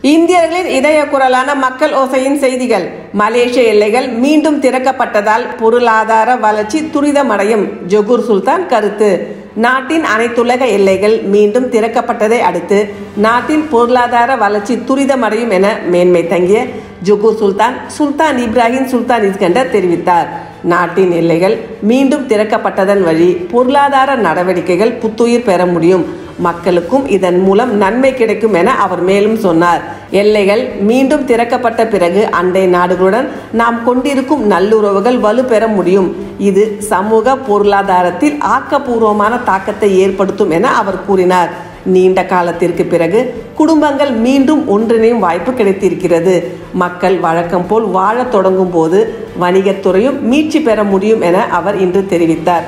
இந்தியர்களின் இதய குரலான மக்கள் ஓசையின் செய்திகள் மலேசிய எல்லைகள் மீண்டும் திறக்கப்பட்டதால் பொருளாதார வளர்ச்சி துரிதமடையும் ஜொகூர் சுல்தான் கருத்து நாட்டின் அனைத்துலக எல்லைகள் மீண்டும் திறக்கப்பட்டதை அடுத்து நாட்டின் பொருளாதார வளர்ச்சி துரிதமடையும் என மேன்மை தங்கிய Johor Sultan Sultan Ibrahim Sultan Iskandar தெரிவித்தார் நாட்டின் எல்லைகள் மீண்டும் திறக்கப்பட்டதன் வழி பொருளாதார நடவடிக்கைகள் புத்துயிர் பெற முடியும் மக்களுக்கும் இதன் மூலம் நன்மை கிடைக்கும் என அவர் மேலும் சொன்னார் எல்லைகள் மீண்டும் திறக்கப்பட்ட பிறகு அண்டை நாடுகளுடன் நாம் கொண்டிருக்கும் நல்லுறவுகள் வலுப்பெற முடியும் இது சமூக பொருளாதாரத்தில் ஆக்கப்பூர்வமான தாக்கத்தை ஏற்படுத்தும் என அவர் கூறினார் நீண்ட காலத்திற்கு பிறகு குடும்பங்கள் மீண்டும் ஒன்றிணையும் வாய்ப்பு கிடைத்திருக்கிறது மக்கள் வழக்கம் போல் வாழத் தொடங்கும் போது வணிகத்துறையும் மீட்சி பெற முடியும் என அவர் இன்று தெரிவித்தார்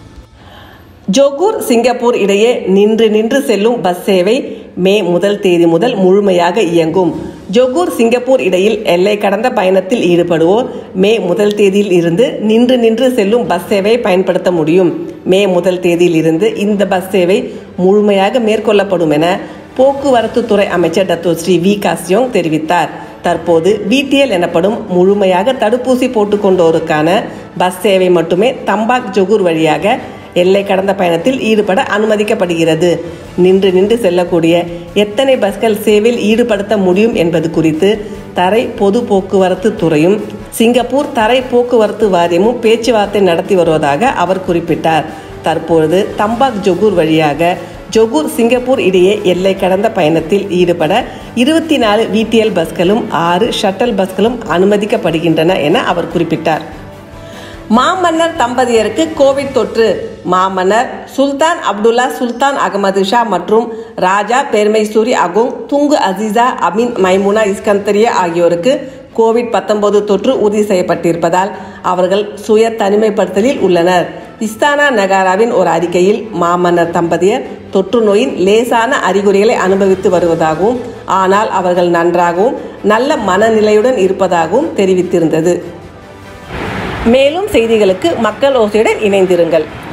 ஜோகூர் சிங்கப்பூர் இடையே நின்று நின்று செல்லும் பஸ் சேவை மே முதல் தேதி முதல் முழுமையாக இயங்கும் ஜொகூர் சிங்கப்பூர் இடையில் எல்லை கடந்த பயணத்தில் ஈடுபடுவோர் மே முதல் தேதியில் இருந்து நின்று நின்று செல்லும் பஸ் சேவை பயன்படுத்த முடியும் மே முதல் தேதியில் இருந்து இந்த பஸ் சேவை முழுமையாக மேற்கொள்ளப்படும் என போக்குவரத்து துறை அமைச்சர் டத்தோ ஸ்ரீ வி காசியோங் தெரிவித்தார் தற்போது பிடிஎல் எனப்படும் முழுமையாக தடுப்பூசி போட்டுக்கொண்டோருக்கான பஸ் சேவை மட்டுமே தம்பாக் ஜொகூர் வழியாக எல்லை கடந்த பயணத்தில் ஈடுபட அனுமதிக்கப்படுகிறது நின்று நின்று செல்லக்கூடிய எத்தனை பஸ்கள் சேவையில் ஈடுபடுத்த முடியும் என்பது குறித்து தரை பொது போக்குவரத்து துறையும் சிங்கப்பூர் தரை போக்குவரத்து வாரியமும் பேச்சுவார்த்தை நடத்தி வருவதாக அவர் குறிப்பிட்டார் தற்பொழுது தம்பாக் ஜொகூர் வழியாக ஜொகூர் சிங்கப்பூர் இடையே எல்லை கடந்த பயணத்தில் ஈடுபட இருபத்தி நாலு விடிஎல் பஸ்களும் ஆறு ஷட்டல் பஸ்களும் அனுமதிக்கப்படுகின்றன என அவர் குறிப்பிட்டார் மாமன்னர் தம்பதியருக்கு கோவிட் தொற்று மாமன்னர் சுல்தான் அப்துல்லா சுல்தான் அகமது ஷா மற்றும் Raja Permaisuri Agong Tunku Azizah Aminah Maimunah Iskandariah ஆகியோருக்கு கோவிட் பத்தொன்பது தொற்று உறுதி செய்யப்பட்டிருப்பதால் அவர்கள் சுய தனிமைப்படுத்தலில் உள்ளனர் இஸ்தானா நகாராவின் ஒரு அறிக்கையில் மாமன்னர் தம்பதியர் தொற்று நோயின் லேசான அறிகுறிகளை அனுபவித்து வருவதாகவும் ஆனால் அவர்கள் நன்றாகவும் நல்ல மனநிலையுடன் இருப்பதாகவும் தெரிவித்திருந்தது மேலும் செய்திகளுக்கு மக்கள் ஓசையுடன் இணைந்திருங்கள்